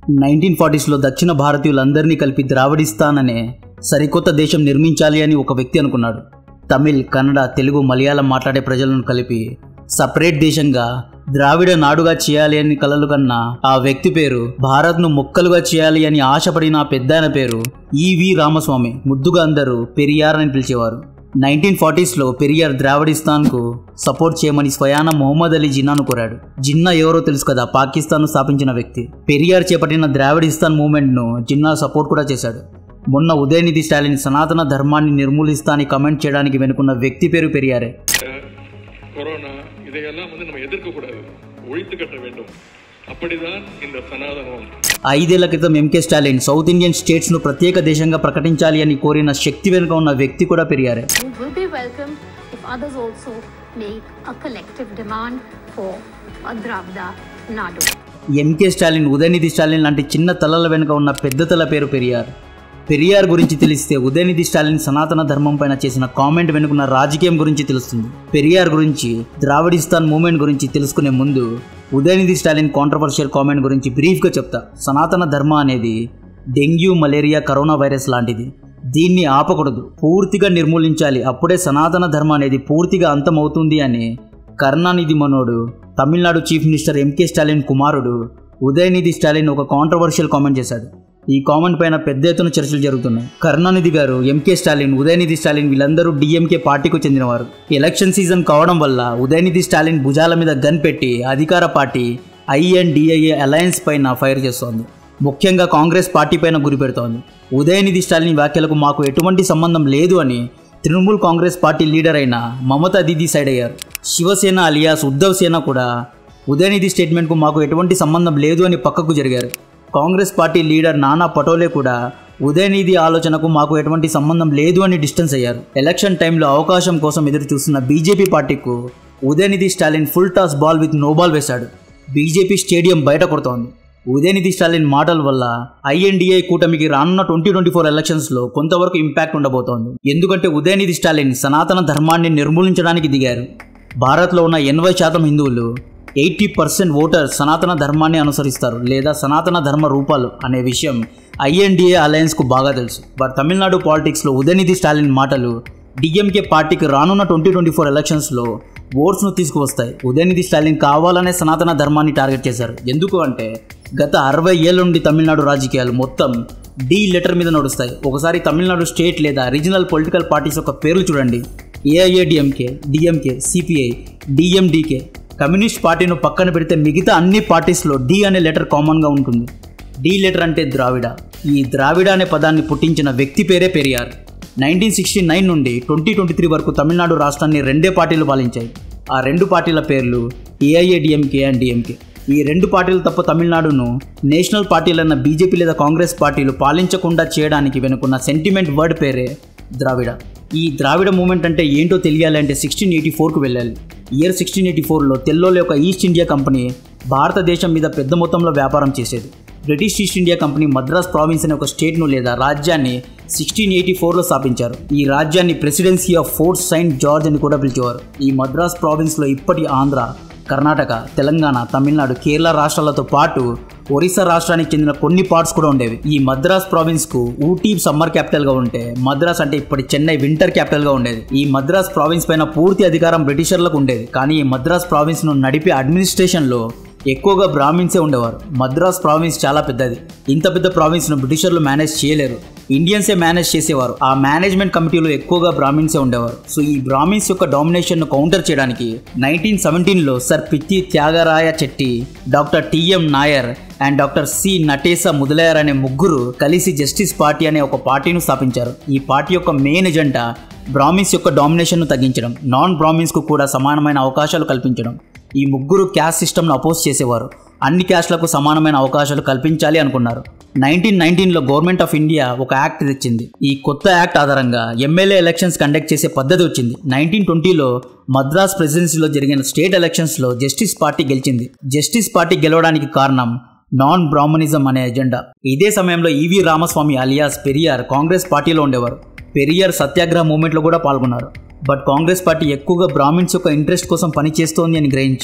Nineteen ఫార్టీస్లో దక్షిణ భారతీయులందరినీ కలిపి ద్రావిడిస్తాన్ అనే సరికొత్త దేశం నిర్మించాలి అని ఒక వ్యక్తి అనుకున్నాడు తమిళ్ కన్నడ తెలుగు మలయాళం మాట్లాడే ప్రజలను కలిపి సపరేట్ దేశంగా ద్రావిడ నాడుగా చేయాలి అని కలలు కన్నా ఆ వ్యక్తి పేరు భారత్ను ముక్కలుగా చేయాలి అని ఆశపడిన ఆ పెద్దాయన పేరు ఈవి రామస్వామి ముద్దుగా అందరూ పెరియార్ అని పిలిచేవారు నైన్టీన్ ఫార్టీస్లో పెరియార్ ద్రావిడిస్తాన్కు సపోర్ట్ చేయమని స్వయాన మొహమ్మద్ అలీ జిన్నాను కోరాడు జిన్నా ఎవరో తెలుసు కదా పాకిస్తాన్ను స్థాపించిన వ్యక్తి పెరియార్ చేపట్టిన ద్రావిడిస్తాన్ మూవ్మెంట్ను జిన్నా సపోర్ట్ కూడా చేశాడు మొన్న ఉదయనిధి స్టాలిన్ సనాతన ధర్మాన్ని నిర్మూలిస్తా అని కమెంట్ చేయడానికి వెనుకున్న వ్యక్తి పేరు పెరియారే கொரோனா இதையெல்லாம் வந்து நம்ம எதிர்க்கக்கூடாது ஒழித்து கட்ட வேண்டும் அப்படிதான் இந்த சனாதனம் ఐదేళ్ల క్రితం ఎంకే స్టాలిన్ సౌత్ ఇండియన్ స్టేట్స్ను ప్రత్యేక దేశంగా ప్రకటించాలి అని కోరిన శక్తి వెనుక ఉన్న వ్యక్తి కూడా పెరియారే It will be welcomed if others also make a collective demand for a Dravida Nadu. MK Stalin Udhayanidhi Stalin లాంటి చిన్న తలల వెనుక ఉన్న పెద్ద తల పేరు పెరియార్ పెరియార్ గురించి తెలిస్తే ఉదయనిధి స్టాలిన్ సనాతన ధర్మం పైన చేసిన కామెంట్ వెనుకున్న రాజకీయం గురించి తెలుస్తుంది పెరియార్ గురించి ద్రావిడిస్తాన్ మూమెంట్ గురించి తెలుసుకునే ముందు ఉదయనిధి స్టాలిన్ కాంట్రవర్షియల్ కామెంట్ గురించి బ్రీఫ్గా చెప్తా సనాతన ధర్మ అనేది డెంగ్యూ మలేరియా కరోనా వైరస్ లాంటిది దీన్ని ఆపకూడదు పూర్తిగా నిర్మూలించాలి అప్పుడే సనాతన ధర్మ అనేది పూర్తిగా అంతమవుతుంది అని కరుణానిధి మనోడు Tamil Nadu chief minister MK Stalin కుమారుడు ఉదయనిధి స్టాలిన్ ఒక కాంట్రవర్షియల్ కామెంట్ చేశాడు ఈ కామెంట్ పైన పెద్ద ఎత్తున చర్చలు జరుగుతున్నాయి కరుణానిధి గారు ఎంకే స్టాలిన్ ఉదయనిధి స్టాలిన్ వీళ్ళందరూ డిఎంకే పార్టీకి చెందినవారు ఎలక్షన్ సీజన్ కావడం వల్ల ఉదయనిధి స్టాలిన్ భుజాల మీద గన్ పెట్టి అధికార పార్టీ ఐఎన్డిఐఏ అలయన్స్ పైన ఫైర్ చేస్తోంది ముఖ్యంగా కాంగ్రెస్ పార్టీ పైన గురి పెడుతోంది ఉదయనిధి స్టాలిన్ వ్యాఖ్యలకు మాకు ఎటువంటి సంబంధం లేదు అని తృణమూల్ కాంగ్రెస్ పార్టీ లీడర్ అయిన మమతా దీదీ సైడ్ అయ్యారు శివసేన అలియాస్ ఉద్ధవ్ సేన కూడా ఉదయనిధి స్టేట్మెంట్కు మాకు ఎటువంటి సంబంధం లేదు అని పక్కకు జరిగారు కాంగ్రెస్ పార్టీ లీడర్ నానా పటోలే కూడా ఉదయనిధి ఆలోచనకు మాకు ఎటువంటి సంబంధం లేదు అని డిస్టెన్స్ అయ్యారు ఎలక్షన్ టైంలో అవకాశం కోసం ఎదురు చూస్తున్న బీజేపీ పార్టీకు Udhayanidhi Stalin full toss ball with no ball వేశాడు బీజేపీ స్టేడియం బయట కొడుతోంది ఉదయనిధి స్టాలిన్ మాటల వల్ల ఐఎన్డీఏ కూటమికి రానున్న ట్వంటీ ట్వంటీ ఫోర్ ఎలక్షన్స్లో కొంతవరకు ఇంపాక్ట్ ఉండబోతోంది ఎందుకంటే ఉదయనిధి స్టాలిన్ సనాతన ధర్మాన్ని నిర్మూలించడానికి దిగారు భారత్లో ఉన్న ఎనభై శాతం హిందువులు ఎయిటీ పర్సెంట్ ఓటర్ సనాతన ధర్మాన్ని అనుసరిస్తారు లేదా సనాతన ధర్మ రూపాలు అనే విషయం ఐఎన్డీఏ అలయన్స్కు బాగా తెలుసు బట్ తమిళనాడు పాలిటిక్స్లో ఉదయనిధి స్టాలిన్ మాటలు డిఎంకే పార్టీకి రానున్న ట్వంటీ ట్వంటీ ఫోర్ ఎలక్షన్స్లో ఓట్స్ను తీసుకువస్తాయి ఉదయనిధి స్టాలిన్ కావాలనే సనాతన ధర్మాన్ని టార్గెట్ చేశారు ఎందుకు అంటే గత అరవై ఏళ్ళ నుండి తమిళనాడు రాజకీయాలు మొత్తం డి లెటర్ మీద నడుస్తాయి ఒకసారి తమిళనాడు స్టేట్ లేదా రీజనల్ పొలిటికల్ పార్టీస్ యొక్క పేర్లు చూడండి AIADMK DMK CPI DMDK communist పార్టీను పక్కన పెడితే మిగతా అన్ని పార్టీస్లో డి అనే లెటర్ కామన్గా ఉంటుంది డి లెటర్ అంటే ద్రావిడ ఈ ద్రావిడ అనే పదాన్ని పుట్టించిన వ్యక్తి పేరే పెరియార్ నైన్టీన్ సిక్స్టీ నైన్ నుండి ట్వంటీ ట్వంటీ త్రీ వరకు తమిళనాడు రాష్ట్రాన్ని రెండే పార్టీలు పాలించాయి ఆ రెండు పార్టీల పేర్లు ఏఐఏడిఎంకే అండ్ డిఎంకే ఈ రెండు పార్టీలు తప్ప తమిళనాడును నేషనల్ పార్టీలైన బీజేపీ లేదా కాంగ్రెస్ పార్టీలు పాలించకుండా చేయడానికి వెనుకున్న సెంటిమెంట్ వర్డ్ పేరే ద్రావిడ ఈ ద్రావిడ మూమెంట్ అంటే ఏంటో తెలియాలి అంటే సిక్స్టీన్ ఎయిటీ ఫోర్కు వెళ్ళాలి ఇయర్ సిక్స్టీన్ ఎయిటీ ఫోర్లో తెల్లోల యొక్క ఈస్ట్ ఇండియా కంపెనీ భారతదేశం మీద పెద్ద మొత్తంలో వ్యాపారం చేసేది British East India Company Madras province అనే ఒక స్టేట్ను లేదా రాజ్యాన్ని సిక్స్టీన్ ఎయిటీ ఫోర్లో స్థాపించారు ఈ రాజ్యాన్ని presidency of Fort Saint George అని కూడా పిలిచేవారు ఈ మద్రాస్ ప్రావిన్స్లో ఇప్పటి ఆంధ్ర కర్ణాటక తెలంగాణ తమిళనాడు కేరళ రాష్ట్రాలతో పాటు ఒరిస్సా రాష్ట్రానికి చెందిన కొన్ని పార్ట్స్ కూడా ఉండేవి ఈ మద్రాస్ ప్రావిన్స్ కు ఊటీ సమ్మర్ క్యాపిటల్ గా ఉంటే మద్రాస్ అంటే ఇప్పటి చెన్నై వింటర్ క్యాపిటల్ గా ఉండేది ఈ మద్రాస్ ప్రావిన్స్ పైన పూర్తి అధికారం బ్రిటిషర్లకు ఉండేది కానీ ఈ మద్రాస్ ప్రావిన్స్ ను నడిపే అడ్మినిస్ట్రేషన్ లో ఎక్కువగా బ్రాహ్మిన్సే ఉండేవారు మద్రాస్ ప్రావిన్స్ చాలా పెద్దది ఇంత పెద్ద ప్రావిన్స్ను బ్రిటిషర్లు మేనేజ్ చేయలేరు ఇండియన్సే మేనేజ్ చేసేవారు ఆ మేనేజ్మెంట్ కమిటీలో ఎక్కువగా బ్రాహ్మిన్సే ఉండేవారు సో ఈ బ్రాహ్మిన్స్ యొక్క డామినేషన్ను కౌంటర్ చేయడానికి నైన్టీన్ సెవెంటీన్లో sir Pitti Thyagaraya Chetty doctor TM Nair and doctor C Natesa Mudaliar అనే ముగ్గురు కలిసి జస్టిస్ పార్టీ అనే ఒక పార్టీని స్థాపించారు ఈ పార్టీ యొక్క మెయిన్ ఎజెండా బ్రాహ్మిన్స్ యొక్క డామినేషన్ను తగ్గించడం నాన్ బ్రాహ్మిన్స్కు కూడా సమానమైన అవకాశాలు కల్పించడం ఈ ముగ్గురు క్యాస్ట్ సిస్టమ్ను అపోజ్ చేసేవారు అన్ని క్యాస్ట్లకు సమానమైన అవకాశాలు కల్పించాలి అనుకున్నారు నైన్టీన్ నైన్టీన్లో గవర్నమెంట్ ఆఫ్ ఇండియా ఒక యాక్ట్ తెచ్చింది ఈ కొత్త యాక్ట్ ఆధారంగా ఎమ్మెల్యే ఎలక్షన్స్ కండక్ట్ చేసే పద్ధతి వచ్చింది నైన్టీన్ ట్వంటీలో మద్రాస్ ప్రెసిడెన్సీలో జరిగిన స్టేట్ ఎలక్షన్స్లో జస్టిస్ పార్టీ గెలిచింది జస్టిస్ పార్టీ గెలవడానికి కారణం నాన్ బ్రాహ్మణిజం అనే ఎజెండా ఇదే సమయంలో ఈవి రామస్వామి అలియాస్ పెరియార్ కాంగ్రెస్ పార్టీలో ఉండేవారు పెరియార్ సత్యాగ్రహ మూమెంట్లో కూడా పాల్గొన్నారు బట్ కాంగ్రెస్ పార్టీ ఎక్కువగా బ్రాహ్మిన్స్ యొక్క ఇంట్రెస్ట్ కోసం పనిచేస్తోంది అని గ్రహించి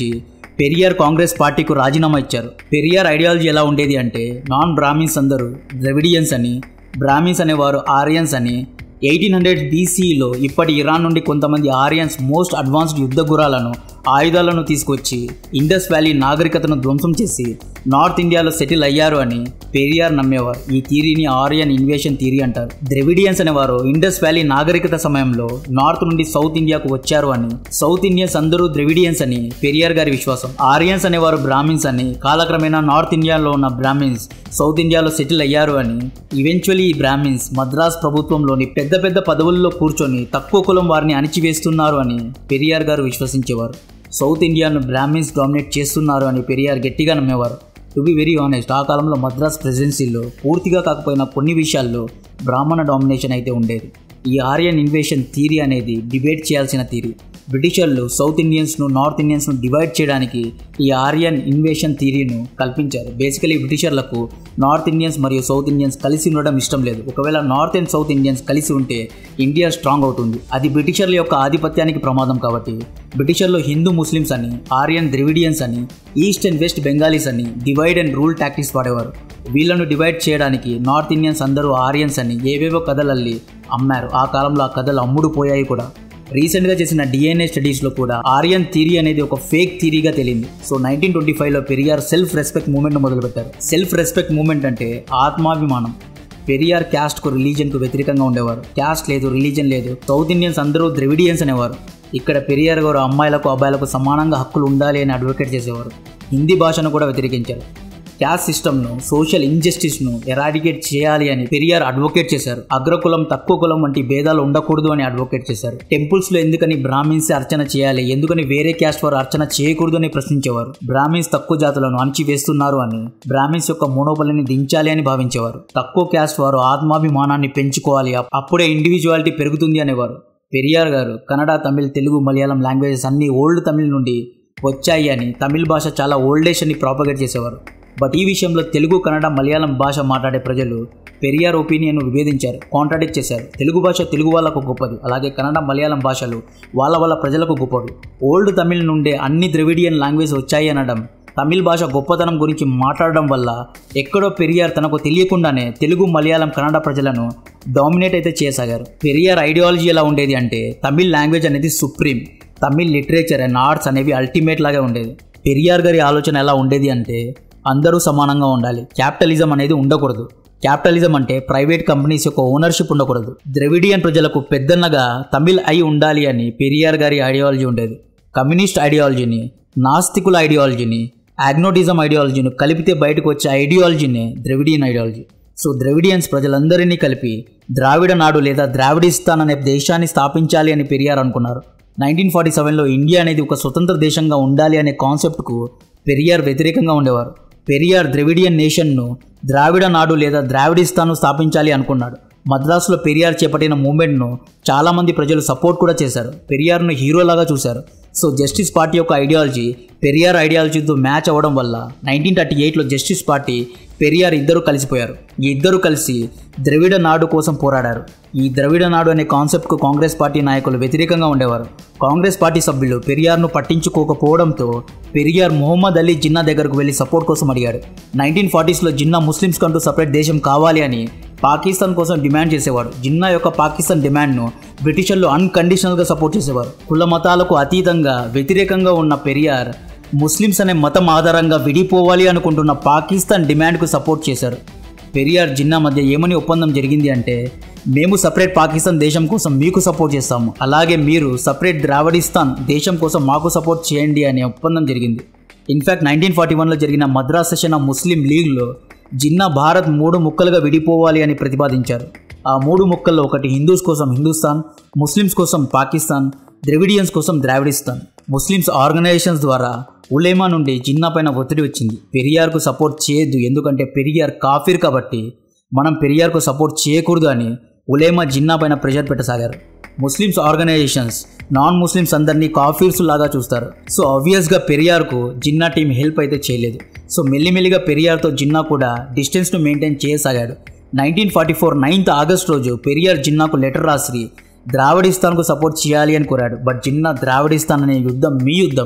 పెరియార్ కాంగ్రెస్ పార్టీకు రాజీనామా ఇచ్చారు పెరియార్ ఐడియాలజీ ఎలా ఉండేది అంటే నాన్ బ్రాహ్మిన్స్ అందరూ ద్రవిడియన్స్ అని బ్రాహ్మిన్స్ అనేవారు ఆరియన్స్ అని ఎయిటీన్ హండ్రెడ్ బీసీలో ఇప్పటి ఇరాన్ నుండి కొంతమంది ఆరియన్స్ మోస్ట్ అడ్వాన్స్డ్ యుద్ధ గురాలను ఆయుధాలను తీసుకొచ్చి ఇండస్ వ్యాలీ నాగరికతను ధ్వంసం చేసి నార్త్ ఇండియాలో సెటిల్ అయ్యారు అని పెరియార్ నమ్మేవారు ఈ థీరీని ఆరియన్ ఇన్వేషన్ థీరీ అంటారు ద్రవిడియన్స్ అనేవారు ఇండస్ వ్యాలీ నాగరికత సమయంలో నార్త్ నుండి సౌత్ ఇండియాకు వచ్చారు అని సౌత్ ఇండియన్స్ అందరూ ద్రవిడియన్స్ అని పెరియార్ గారి విశ్వాసం ఆరియన్స్ అనేవారు బ్రాహ్మిన్స్ అని కాలక్రమేణా నార్త్ ఇండియాలో ఉన్న బ్రాహ్మిన్స్ సౌత్ ఇండియాలో సెటిల్ అయ్యారు అని ఈవెన్చువలీ ఈ బ్రాహ్మిన్స్ మద్రాస్ ప్రభుత్వంలోని పెద్ద పెద్ద పదవుల్లో కూర్చొని తక్కువ కులం వారిని అణిచివేస్తున్నారు అని పెరియార్ గారు విశ్వసించేవారు సౌత్ ఇండియాను బ్రాహ్మిన్స్ డామినేట్ చేస్తున్నారు అని పెరియార్ గట్టిగా నమ్మేవారు టు బి వెరీ ఆనెస్ట్ ఆ కాలంలో మద్రాస్ ప్రెసిడెన్సీలో పూర్తిగా కాకపోయినా కొన్ని విషయాల్లో బ్రాహ్మణ డామినేషన్ అయితే ఉండేది ఈ ఆర్యన్ ఇన్వేషన్ థీరీ అనేది డిబేట్ చేయాల్సిన థీరీ బ్రిటిషర్లు సౌత్ ఇండియన్స్ను నార్త్ ఇండియన్స్ను డివైడ్ చేయడానికి ఈ ఆర్యన్ ఇన్వేషన్ థీరీను కల్పించారు బేసికలీ బ్రిటిషర్లకు నార్త్ ఇండియన్స్ మరియు సౌత్ ఇండియన్స్ కలిసి ఉండడం ఇష్టం లేదు ఒకవేళ నార్త్ అండ్ సౌత్ ఇండియన్స్ కలిసి ఉంటే ఇండియా స్ట్రాంగ్ అవుతుంది అది బ్రిటిషర్ల యొక్క ఆధిపత్యానికి ప్రమాదం కాబట్టి బ్రిటిషర్లో హిందూ ముస్లిమ్స్ అని ఆర్యన్ ద్రివిడియన్స్ అని ఈస్ట్ అండ్ వెస్ట్ బెంగాలీస్ అని డివైడ్ అండ్ రూల్ టాక్టిక్స్ వాడేవారు వీళ్ళను డివైడ్ చేయడానికి నార్త్ ఇండియన్స్ అందరూ ఆరియన్స్ అని ఏవేవో కథలల్లి అమ్మారు ఆ కాలంలో ఆ కథలు అమ్ముడు పోయాయి కూడా రీసెంట్గా చేసిన డిఎన్ఏ స్టడీస్లో కూడా ఆరియన్ థీరీ అనేది ఒక ఫేక్ థీరీగా తెలియంది సో నైన్టీన్ ట్వంటీ ఫైవ్లో పెరియార్ సెల్ఫ్ రెస్పెక్ట్ మూమెంట్ మొదలుపెట్టారు సెల్ఫ్ రెస్పెక్ట్ మూమెంట్ అంటే ఆత్మాభిమానం పెరియార్ క్యాస్ట్కు రిలీజన్కు వ్యతిరేకంగా ఉండేవారు క్యాస్ట్ లేదు రిలీజన్ లేదు సౌత్ ఇండియన్స్ అందరూ ద్రవిడియన్స్ అనేవారు ఇక్కడ పెరియార్ గారు అమ్మాయిలకు అబ్బాయిలకు సమానంగా హక్కులు ఉండాలి అని అడ్వకేట్ చేసేవారు హిందీ భాషను కూడా వ్యతిరేకించారు క్యాస్ట్ సిస్టమ్ను సోషల్ ఇంజస్టిస్ను ఎరాడికేట్ చేయాలి అని పెరియార్ అడ్వకేట్ చేశారు అగ్రకులం తక్కువ కులం వంటి భేదాలు ఉండకూడదు అని అడ్వకేట్ చేశారు టెంపుల్స్లో ఎందుకని బ్రాహ్మిన్స్ అర్చన చేయాలి ఎందుకని వేరే క్యాస్ట్ వారు అర్చన చేయకూడదు అని ప్రశ్నించేవారు బ్రాహ్మిన్స్ తక్కువ జాతులను అణిచివేస్తున్నారు అని బ్రాహ్మిన్స్ యొక్క మోనోపలిని దించాలి అని భావించేవారు తక్కువ క్యాస్ట్ వారు ఆత్మాభిమానాన్ని పెంచుకోవాలి అప్- అప్పుడే ఇండివిజువాలిటీ పెరుగుతుంది అనేవారు పెరియార్ గారు కన్నడ తమిళ్ తెలుగు మలయాళం లాంగ్వేజెస్ అన్ని ఓల్డ్ తమిళ్ నుండి వచ్చాయి అని తమిళ్ భాష చాలా ఓల్డేష్ అని ప్రాపగేట్ చేసేవారు బట్ ఈ విషయంలో తెలుగు కన్నడ మలయాళం భాష మాట్లాడే ప్రజలు పెరియార్ ఒపీనియన్ విభేదించారు కాంట్రాడిక్ట్ చేశారు తెలుగు భాష తెలుగు వాళ్ళకు గొప్పది అలాగే కన్నడ మలయాళం భాషలు వాళ్ళ వాళ్ళ ప్రజలకు గొప్పవి ఓల్డ్ తమిళ్ నుండే అన్ని ద్రవిడియన్ లాంగ్వేజ్ వచ్చాయి అనడం తమిళ్ భాష గొప్పతనం గురించి మాట్లాడడం వల్ల ఎక్కడో పెరియార్ తనకు తెలియకుండానే తెలుగు మలయాళం కన్నడ ప్రజలను డామినేట్ అయితే చేయసాగారు పెరియార్ ఐడియాలజీ ఎలా ఉండేది అంటే తమిళ్ లాంగ్వేజ్ అనేది supreme Tamil literature and arts అనేవి అల్టిమేట్ లాగా ఉండేది పెరియార్ గారి ఆలోచన ఎలా ఉండేది అంటే అందరూ సమానంగా ఉండాలి క్యాపిటలిజం అనేది ఉండకూడదు క్యాపిటలిజం అంటే ప్రైవేట్ కంపెనీస్ యొక్క ఓనర్షిప్ ఉండకూడదు ద్రవిడియన్ ప్రజలకు పెద్దన్నగా తమిళ్ అయి ఉండాలి అని పెరియార్ గారి ఐడియాలజీ ఉండేది కమ్యూనిస్ట్ ఐడియాలజీని నాస్తికుల ఐడియాలజీని ఆగ్నోటిజం ఐడియాలజీని కలిపితే బయటకు వచ్చే ఐడియాలజీనే ద్రవిడియన్ ఐడియాలజీ సో ద్రవిడియన్స్ ప్రజలందరినీ కలిపి ద్రావిడ నాడు లేదా ద్రావిడిస్తాన్ అనే దేశాన్ని స్థాపించాలి అని పెరియార్ అనుకున్నారు నైన్టీన్ ఫార్టీ సెవెన్లో ఇండియా అనేది ఒక స్వతంత్ర దేశంగా ఉండాలి అనే కాన్సెప్ట్కు పెరియార్ వ్యతిరేకంగా ఉండేవారు పెరియార్ ద్రవిడియన్ నేషన్ను ద్రావిడ నాడు లేదా ద్రావిడిస్తాన్ను స్థాపించాలి అనుకున్నాడు మద్రాసులో పెరియార్ చేపట్టిన మూమెంట్ను చాలామంది ప్రజలు సపోర్ట్ కూడా చేశారు పెరియార్ను హీరోలాగా చూశారు సో జస్టిస్ పార్టీ యొక్క ఐడియాలజీ పెరియార్ ఐడియాలజీతో మ్యాచ్ అవ్వడం వల్ల నైన్టీన్ థర్టీ ఎయిట్లో జస్టిస్ పార్టీ పెరియార్ ఇద్దరు కలిసిపోయారు ఈ ఇద్దరు కలిసి ద్రవిడ నాడు కోసం పోరాడారు ఈ ద్రవిడ నాడు అనే కాన్సెప్ట్కు కాంగ్రెస్ పార్టీ నాయకులు వ్యతిరేకంగా ఉండేవారు కాంగ్రెస్ పార్టీ సభ్యులు పెరియార్ను పట్టించుకోకపోవడంతో పెరియార్ మొహమ్మద్ అలీ జిన్నా దగ్గరకు వెళ్లి సపోర్ట్ కోసం అడిగాడు నైన్టీన్ ఫార్టీస్లో జిన్నా ముస్లిమ్స్ కంటూ సపరేట్ దేశం కావాలి అని పాకిస్తాన్ కోసం డిమాండ్ చేసేవాడు జిన్నా యొక్క పాకిస్తాన్ డిమాండ్ను బ్రిటిషర్లు అన్కండిషనల్గా సపోర్ట్ చేసేవారు కుల మతాలకు అతీతంగా వ్యతిరేకంగా ఉన్న పెరియార్ ముస్లిమ్స్ అనే మతం ఆధారంగా విడిపోవాలి అనుకుంటున్న పాకిస్తాన్ డిమాండ్కు సపోర్ట్ చేశారు పెరియార్ జిన్నా మధ్య ఏమని ఒప్పందం జరిగింది అంటే మేము సపరేట్ పాకిస్తాన్ దేశం కోసం మీకు సపోర్ట్ చేస్తాము అలాగే మీరు సపరేట్ ద్రావిడిస్తాన్ దేశం కోసం మాకు సపోర్ట్ చేయండి అనే ఒప్పందం జరిగింది ఇన్ఫ్యాక్ట్ నైన్టీన్ ఫార్టీ వన్లో జరిగిన మద్రాస్ సెషన్ ఆఫ్ ముస్లిం లీగ్లో జిన్నా భారత్ మూడు ముక్కలుగా విడిపోవాలి అని ప్రతిపాదించారు ఆ మూడు ముక్కల్లో ఒకటి హిందూస్ కోసం హిందుస్థాన్ ముస్లిమ్స్ కోసం పాకిస్తాన్ ద్రవిడియన్స్ కోసం ద్రావిడిస్తాన్ ముస్లిమ్స్ ఆర్గనైజేషన్స్ ద్వారా ఉలేమా నుండి జిన్నా పైన ఒత్తిడి వచ్చింది పెరియార్కు సపోర్ట్ చేయొద్దు ఎందుకంటే పెరియార్ కాఫీర్ కాబట్టి మనం పెరియార్కు సపోర్ట్ చేయకూడదు అని ఉలేమా జిన్నా పైన ప్రెషర్ పెట్టసాగారు ముస్లిమ్స్ ఆర్గనైజేషన్స్ నాన్ ముస్లిమ్స్ అందరినీ కాఫీర్స్ లాగా చూస్తారు సో ఆబ్వియస్గా పెరియార్కు జిన్నా టీం హెల్ప్ అయితే చేయలేదు సో మెల్లిమెల్లిగా పెరియార్తో జిన్నా కూడా డిస్టెన్స్ను మెయింటైన్ చేయసాగాడు nineteen forty four ninth August రోజు పెరియార్ జిన్నాకు లెటర్ రాసి ద్రావిడిస్తాన్కు సపోర్ట్ చేయాలి అని కోరాడు బట్ జిన్నా ద్రావిడిస్తాన్ అనే యుద్ధం మీ యుద్ధం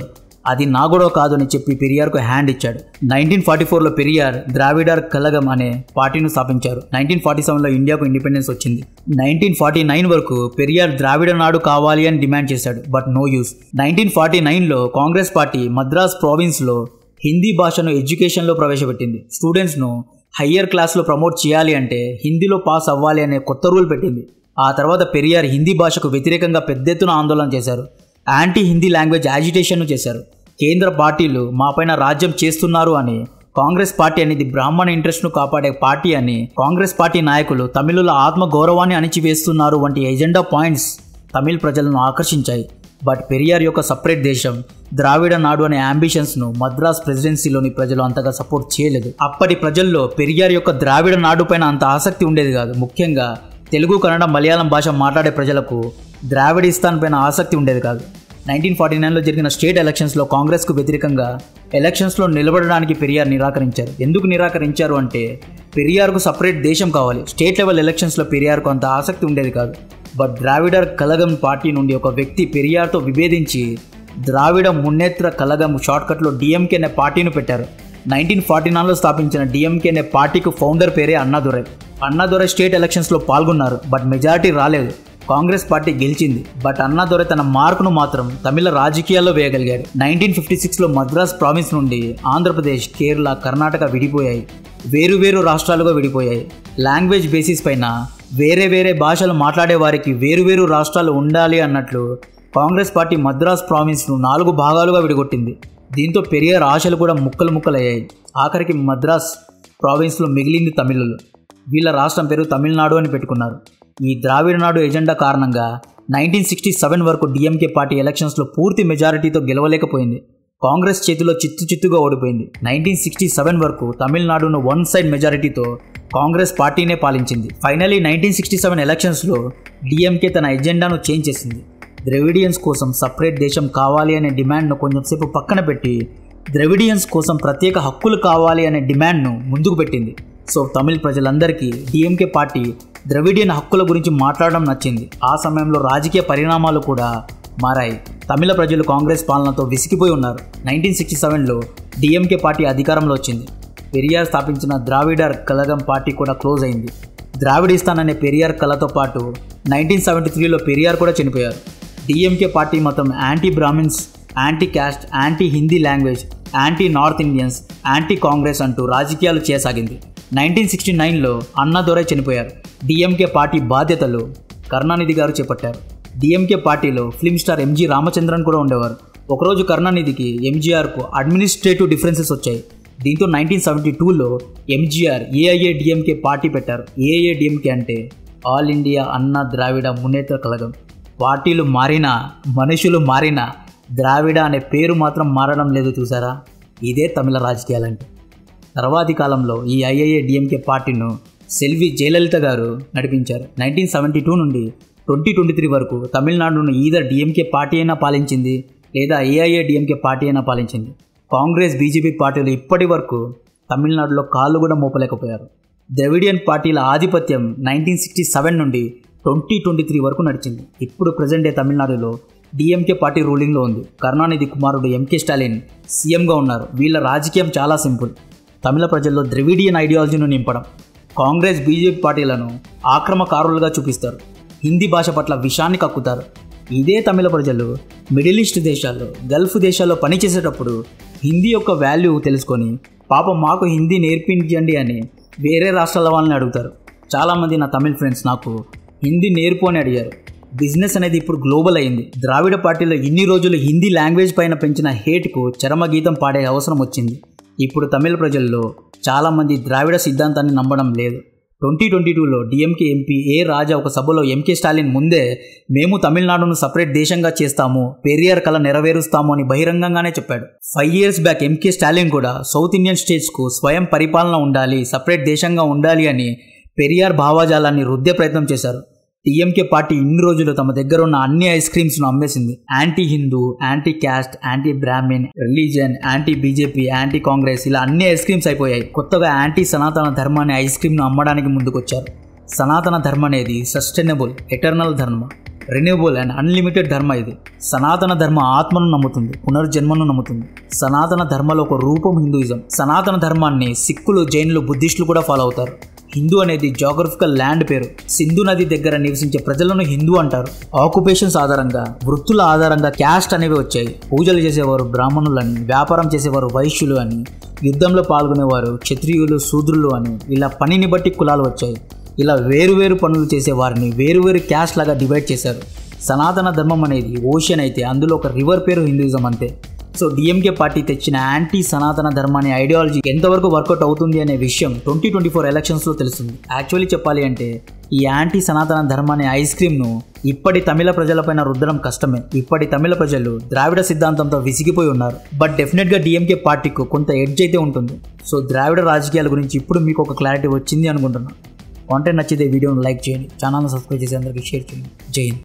అది నా గొడవ కాదు అని చెప్పి పెరియార్కు హ్యాండ్ ఇచ్చాడు నైన్టీన్ ఫార్టీ ఫోర్లో పెరియార్ ద్రావిడర్ కలగం అనే పార్టీని స్థాపించారు నైన్టీన్ ఫార్టీ సెవెన్లో ఇండియాకు ఇండిపెండెన్స్ వచ్చింది నైన్టీన్ ఫార్టీ నైన్ వరకు పెరియార్ ద్రావిడ నాడు కావాలి అని డిమాండ్ చేశాడు but no use nineteen forty నైన్లో కాంగ్రెస్ పార్టీ మద్రాస్ ప్రావిన్స్లో హిందీ భాషను ఎడ్యుకేషన్లో ప్రవేశపెట్టింది స్టూడెంట్స్ను హయ్యర్ క్లాస్లో ప్రమోట్ చేయాలి అంటే హిందీలో పాస్ అవ్వాలి అనే కొత్త రూల్ పెట్టింది ఆ తర్వాత పెరియార్ హిందీ భాషకు వ్యతిరేకంగా పెద్ద ఎత్తున ఆందోళన చేశారు యాంటీ హిందీ లాంగ్వేజ్ యాజిటేషన్ను చేశారు కేంద్ర పార్టీలు మాపైన రాజ్యం చేస్తున్నారు అని కాంగ్రెస్ పార్టీ అనేది బ్రాహ్మణ ఇంట్రెస్ట్ను కాపాడే పార్టీ అని కాంగ్రెస్ పార్టీ నాయకులు తమిళుల ఆత్మ గౌరవాన్ని అణిచివేస్తున్నారు వంటి ఎజెండా పాయింట్స్ తమిళ ప్రజలను ఆకర్షించాయి బట్ పెరియార్ యొక్క సపరేట్ దేశం ద్రావిడ నాడు అనే అంబిషన్స్ను మద్రాస్ ప్రెసిడెన్సీలోని ప్రజలు అంతగా సపోర్ట్ చేయలేదు అప్పటి ప్రజల్లో పెరియార్ యొక్క ద్రావిడ నాడు పైన అంత ఆసక్తి ఉండేది కాదు ముఖ్యంగా తెలుగు కన్నడ మలయాళం భాష మాట్లాడే ప్రజలకు ద్రావిడిస్తాన్ పైన ఆసక్తి ఉండేది కాదు నైన్టీన్ ఫార్టీ నైన్లో జరిగిన స్టేట్ ఎలక్షన్స్లో కాంగ్రెస్కు వ్యతిరేకంగా ఎలక్షన్స్లో నిలబడడానికి పెరియార్ నిరాకరించారు ఎందుకు నిరాకరించారు అంటే పెరియార్కు సపరేట్ దేశం కావాలి స్టేట్ లెవెల్ ఎలక్షన్స్లో పెరియార్కు అంత ఆసక్తి ఉండేది కాదు బట్ ద్రావిడర్ కలగం పార్టీ నుండి ఒక వ్యక్తి పెరియార్తో విభేదించి ద్రావిడ మున్నేత్ర కలగం షార్ట్కట్లో డిఎంకే అనే పార్టీని పెట్టారు నైన్టీన్ ఫార్టీ నైన్లో స్థాపించిన డిఎంకే అనే పార్టీకి ఫౌండర్ పేరే అన్నాదురై అన్నాదురై స్టేట్ ఎలక్షన్స్లో పాల్గొన్నారు బట్ మెజారిటీ రాలేదు కాంగ్రెస్ పార్టీ గెలిచింది బట్ అన్నాదురై తన మార్కును మాత్రం తమిళ రాజకీయాల్లో వేయగలిగాడు నైన్టీన్ ఫిఫ్టీ సిక్స్లో మద్రాస్ ప్రావిన్స్ నుండి ఆంధ్రప్రదేశ్ కేరళ కర్ణాటక విడిపోయాయి వేరు వేరు రాష్ట్రాలుగా విడిపోయాయి లాంగ్వేజ్ బేసిస్ పైన వేరే వేరే భాషలు మాట్లాడే వారికి వేరువేరు రాష్ట్రాలు ఉండాలి అన్నట్లు కాంగ్రెస్ పార్టీ మద్రాస్ ప్రావిన్స్ను నాలుగు భాగాలుగా విడగొట్టింది దీంతో పెరియార్ ఆశలు కూడా ముక్కలు ముక్కలయ్యాయి ఆఖరికి మద్రాస్ ప్రావిన్స్లో మిగిలింది తమిళులు వీళ్ళ రాష్ట్రం పేరు తమిళనాడు అని పెట్టుకున్నారు ఈ ద్రావిడ నాడు ఎజెండా కారణంగా నైన్టీన్ సిక్స్టీ సెవెన్ వరకు డిఎంకే పార్టీ ఎలక్షన్స్లో పూర్తి మెజారిటీతో గెలవలేకపోయింది కాంగ్రెస్ చేతిలో చిత్తు చిత్తుగా ఓడిపోయింది నైన్టీన్ సిక్స్టీ సెవెన్ వరకు తమిళనాడును వన్ సైడ్ మెజారిటీతో కాంగ్రెస్ పార్టీనే పాలించింది ఫైనలీ నైన్టీన్ సిక్స్టీ సెవెన్ ఎలక్షన్స్లో డిఎంకే తన ఎజెండాను చేంజ్ చేసింది ద్రవిడియన్స్ కోసం సపరేట్ దేశం కావాలి అనే డిమాండ్ను కొంచెంసేపు పక్కన పెట్టి ద్రవిడియన్స్ కోసం ప్రత్యేక హక్కులు కావాలి అనే డిమాండ్ను ముందుకు పెట్టింది సో తమిళ ప్రజలందరికీ డిఎంకే పార్టీ ద్రవిడియన్ హక్కుల గురించి మాట్లాడడం నచ్చింది ఆ సమయంలో రాజకీయ పరిణామాలు కూడా మారాయి తమిళ ప్రజలు కాంగ్రెస్ పాలనతో విసిగిపోయి ఉన్నారు నైన్టీన్ సిక్స్టీ సెవెన్లో డిఎంకే పార్టీ అధికారంలో వచ్చింది పెరియార్ స్థాపించిన ద్రావిడర్ కలగం పార్టీ కూడా క్లోజ్ అయింది ద్రావిడిస్తాన్ అనే పెరియార్ కళతో పాటు నైన్టీన్ సెవెంటీ త్రీలో పెరియార్ కూడా చనిపోయారు డిఎంకే పార్టీ మొత్తం anti brahmins anti caste anti Hindi language anti north Indians anti Congress అంటూ రాజకీయాలు చేయసాగింది నైన్టీన్ సిక్స్టీ నైన్లో అన్నాదొరై చనిపోయారు డిఎంకే పార్టీ బాధ్యతలు కరుణానిధి గారు చేపట్టారు డిఎంకే పార్టీలో ఫిల్మ్ స్టార్ ఎంజీ రామచంద్రన్ కూడా ఉండేవారు ఒకరోజు కరుణానిధికి ఎంజీఆర్కు అడ్మినిస్ట్రేటివ్ డిఫరెన్సెస్ వచ్చాయి దీంతో నైన్టీన్ సెవెంటీ టూలో ఎంజీఆర్ ఏఐఏ డిఎంకే పార్టీ పెట్టారు ఏఐఏ డిఎంకే అంటే ఆల్ ఇండియా అన్న ద్రావిడ మున్నేత్ర కలగం పార్టీలు మారినా మనుషులు మారినా ద్రావిడ అనే పేరు మాత్రం మారడం లేదు చూసారా ఇదే తమిళ రాజకీయాలంటే తర్వాతి కాలంలో ఈ ఐఐఏ డిఎంకే పార్టీను సెల్వి జయలలిత గారు నడిపించారు నైన్టీన్ సెవెంటీ టూ నుండి ట్వంటీ ట్వంటీ త్రీ వరకు తమిళనాడును ఈదర్ డిఎంకే పార్టీ అయినా పాలించింది లేదా ఏఐఏ డిఎంకే పార్టీ అయినా పాలించింది కాంగ్రెస్ బీజేపీ పార్టీలు ఇప్పటి వరకు తమిళనాడులో కాళ్ళు కూడా మోపలేకపోయారు ద్రవిడియన్ పార్టీల ఆధిపత్యం నైన్టీన్ సిక్స్టీ సెవెన్ నుండి ట్వంటీ ట్వంటీ త్రీ వరకు నడిచింది ఇప్పుడు ప్రజెంట్ డే తమిళనాడులో డిఎంకే పార్టీ రూలింగ్లో ఉంది కరుణానిధి కుమారుడు ఎంకే స్టాలిన్ సీఎంగా ఉన్నారు వీళ్ళ రాజకీయం చాలా సింపుల్ తమిళ ప్రజల్లో ద్రవిడియన్ ఐడియాలజీని నింపడం కాంగ్రెస్ బీజేపీ పార్టీలను ఆక్రమకారులుగా చూపిస్తారు హిందీ భాష పట్ల విషాన్ని కక్కుతారు ఇదే తమిళ ప్రజలు మిడిల్ ఈస్ట్ దేశాల్లో గల్ఫ్ దేశాల్లో పనిచేసేటప్పుడు హిందీ యొక్క వాల్యూ తెలుసుకొని పాపం మాకు హిందీ నేర్పించండి అని వేరే రాష్ట్రాల వాళ్ళని అడుగుతారు చాలామంది నా తమిళ ఫ్రెండ్స్ నాకు హిందీ నేర్పు అని అడిగారు బిజినెస్ అనేది ఇప్పుడు గ్లోబల్ అయింది ద్రావిడ పార్టీలో ఇన్ని రోజులు హిందీ లాంగ్వేజ్ పైన పెంచిన హేట్కు చరమగీతం పాడే అవసరం వచ్చింది ఇప్పుడు తమిళ ప్రజల్లో చాలామంది ద్రావిడ సిద్ధాంతాన్ని నమ్మడం లేదు ట్వంటీ ట్వంటీ టూలో డిఎంకే ఎంపీ ఏ రాజా ఒక సభలో ఎంకే స్టాలిన్ ముందే మేము తమిళనాడును సపరేట్ దేశంగా చేస్తాము పెరియార్ కళ నెరవేరుస్తాము అని బహిరంగంగానే చెప్పాడు five years back MK Stalin కూడా సౌత్ ఇండియన్ స్టేట్స్కు స్వయం పరిపాలన ఉండాలి సపరేట్ దేశంగా ఉండాలి అని పెరియార్ భావాజాలాన్ని రుద్దే ప్రయత్నం చేశారు టీఎంకే పార్టీ ఇన్ని రోజులు తమ దగ్గర ఉన్న అన్ని ఐస్ క్రీమ్స్ను అమ్మేసింది anti Hindu anti caste anti brahmin religion anti BJP anti Congress ఇలా అన్ని ఐస్ క్రీమ్స్ అయిపోయాయి కొత్తగా యాంటీ సనాతన ధర్మ అనే ఐస్ క్రీమ్ను అమ్మడానికి ముందుకొచ్చారు సనాతన ధర్మ అనేది sustainable eternal dharma renewable and unlimited dharma ఇది సనాతన ధర్మ ఆత్మను నమ్ముతుంది పునర్జన్మను నమ్ముతుంది సనాతన ధర్మలో ఒక రూపం హిందూయిజం సనాతన ధర్మాన్ని సిక్కులు జైన్లు బుద్ధిస్టులు కూడా ఫాలో అవుతారు హిందూ అనేది జాగ్రఫికల్ ల్యాండ్ పేరు సింధు నది దగ్గర నివసించే ప్రజలను హిందూ అంటారు ఆక్యుపేషన్స్ ఆధారంగా వృత్తుల ఆధారంగా క్యాస్ట్ అనేవి వచ్చాయి పూజలు చేసేవారు బ్రాహ్మణులని వ్యాపారం చేసేవారు వైశ్యులు అని యుద్ధంలో పాల్గొనేవారు క్షత్రియులు శూద్రులు అని ఇలా పనిని బట్టి కులాలు వచ్చాయి ఇలా వేరువేరు పనులు చేసే వారిని వేరువేరు క్యాస్ట్ లాగా డివైడ్ చేశారు సనాతన ధర్మం అనేది ఓషన్ అయితే అందులో ఒక రివర్ పేరు హిందూయిజం అంతే సో డిఎంకే పార్టీ తెచ్చిన యాంటీ సనాతన ధర్మాన్ని ఐడియాలజీ ఎంతవరకు వర్కౌట్ అవుతుంది అనే విషయం ట్వంటీ ట్వంటీ ఫోర్ ఎలక్షన్స్లో తెలుస్తుంది యాక్చువల్లీ చెప్పాలి అంటే ఈ యాంటీ సనాతన ధర్మాన్ని ఐస్ క్రీమ్ను ఇప్పటి తమిళ ప్రజలపైన రుద్దడం కష్టమే ఇప్పటి తమిళ ప్రజలు ద్రావిడ సిద్ధాంతంతో విసిగిపోయి ఉన్నారు బట్ డెఫినెట్గా డిఎంకే పార్టీకు కొంత ఎడ్జ్ అయితే ఉంటుంది సో ద్రావిడ రాజకీయాల గురించి ఇప్పుడు మీకు ఒక క్లారిటీ వచ్చింది అనుకుంటున్నాను కాంటెంట్ నచ్చితే వీడియోని లైక్ చేయండి ఛానల్ని సబ్స్క్రైబ్ చేసి అందరికీ షేర్ చేయండి జై హింద్